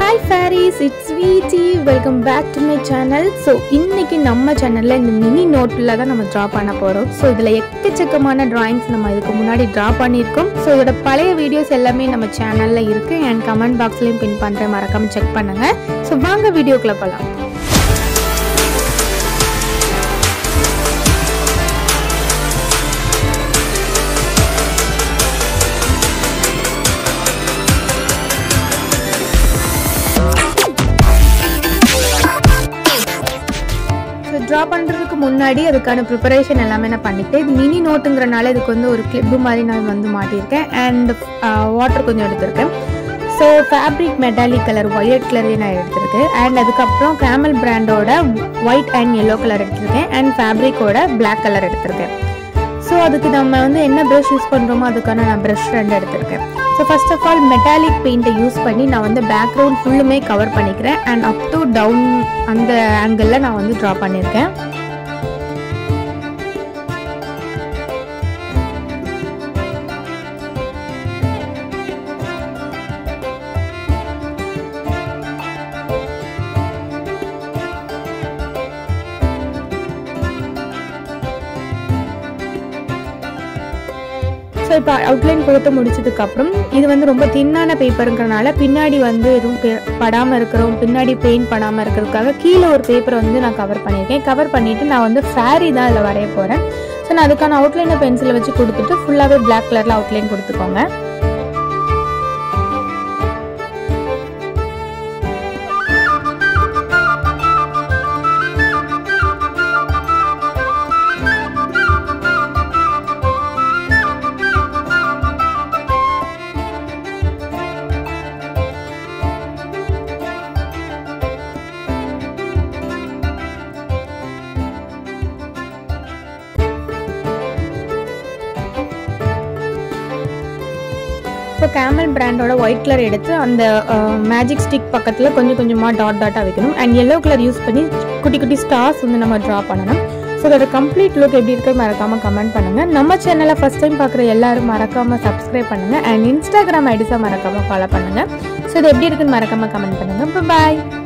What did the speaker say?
hi fairies it's Sweety welcome back to my channel so இன்னைக்கு நம்ம சேனலில் இந்த மினி நோட்டில் தான் நம்ம ட்ரா பண்ண போகிறோம் ஸோ இதில் எக்கச்சக்கமான டிராயிங்ஸ் நம்ம இதுக்கு முன்னாடி ட்ரா பண்ணியிருக்கோம் ஸோ இதோட பழைய வீடியோஸ் எல்லாமே நம்ம சேனலில் இருக்குது அண்ட் கமெண்ட் பாக்ஸ்லேயும் பின் பண்ணுறேன் மறக்காமல் செக் பண்ணுங்கள் ஸோ வாங்க வீடியோக்குள்ளே போகலாம் ஸோ ட்ரா பண்ணுறதுக்கு முன்னாடி அதுக்கான ப்ரிப்பரேஷன் எல்லாமே நான் பண்ணிட்டேன் இது மினி நோட்டுங்கிறனால இதுக்கு வந்து ஒரு கிளிப்பு மாதிரி நான் வந்து மாட்டியிருக்கேன் அண்ட் வாட்டர் கொஞ்சம் எடுத்திருக்கேன் so fabric metallic colour white கலரே நான் எடுத்திருக்கேன் அண்ட் அதுக்கப்புறம் கேமல் பிராண்டோட ஒயிட் அண்ட் எல்லோ கலர் எடுத்திருக்கேன் அண்ட் ஃபேப்ரிக்கோட பிளாக் கலர் எடுத்திருக்கேன் ஸோ அதுக்கு நம்ம வந்து என்ன ப்ரஷ் யூஸ் பண்ணுறோமோ அதுக்கான நான் ப்ரஷ் ரெண்டு எடுத்திருக்கேன் so first of all metallic பெயிண்ட்டை யூஸ் பண்ணி நான் வந்து பேக்ரவுண்ட் ஃபுல்லுமே கவர் பண்ணிக்கிறேன் அண்ட் அப் டு டவுன் அந்த ஆங்கிளில் நான் வந்து ட்ரா பண்ணியிருக்கேன் ஸோ இப்போ அவுட்லைன் கொடுத்து முடிச்சதுக்கப்புறம் இது வந்து ரொம்ப தின்னான பேப்பருங்கிறனால பின்னாடி வந்து எதுவும் பெ- படாமல் இருக்கிறோம் பின்னாடி பெயிண்ட் பண்ணாமல் இருக்கிறதுக்காக கீழே ஒரு பேப்பரை வந்து நான் கவர் பண்ணியிருக்கேன் கவர் பண்ணிவிட்டு நான் வந்து ஃபேரி தான் இதில் வரைய போகிறேன் ஸோ நான் அதுக்கான அவுட்லைனை பென்சிலை வச்சு கொடுத்துட்டு ஃபுல்லாகவே Black கலரில் அவுட்லைன் கொடுத்துக்கோங்க இப்போ கேமல் பிராண்டோட ஒயிட் கலர் எடுத்து அந்த மேஜிக் ஸ்டிக் பக்கத்தில் கொஞ்சம் கொஞ்சமாக டாட் டாட்டாக வைக்கணும் அண்ட் yellow கலர் யூஸ் பண்ணி குட்டி குட்டி ஸ்டார்ஸ் வந்து நம்ம ட்ரா பண்ணணும் ஸோ அதோட கம்ப்ளீட் லுக் எப்படி இருக்கு மறக்காமல் கமெண்ட் பண்ணுங்கள் நம்ம சேனலை ஃபஸ்ட் டைம் பார்க்குற எல்லாரும் மறக்காமல் சப்ஸ்கிரைப் பண்ணுங்கள் அண்ட் இன்ஸ்டாகிராம் ஐடிஸாக மறக்காமல் ஃபாலோ பண்ணுங்கள் ஸோ இது எப்படி இருக்குன்னு மறக்காமல் கமெண்ட் பண்ணுங்கள் பாய்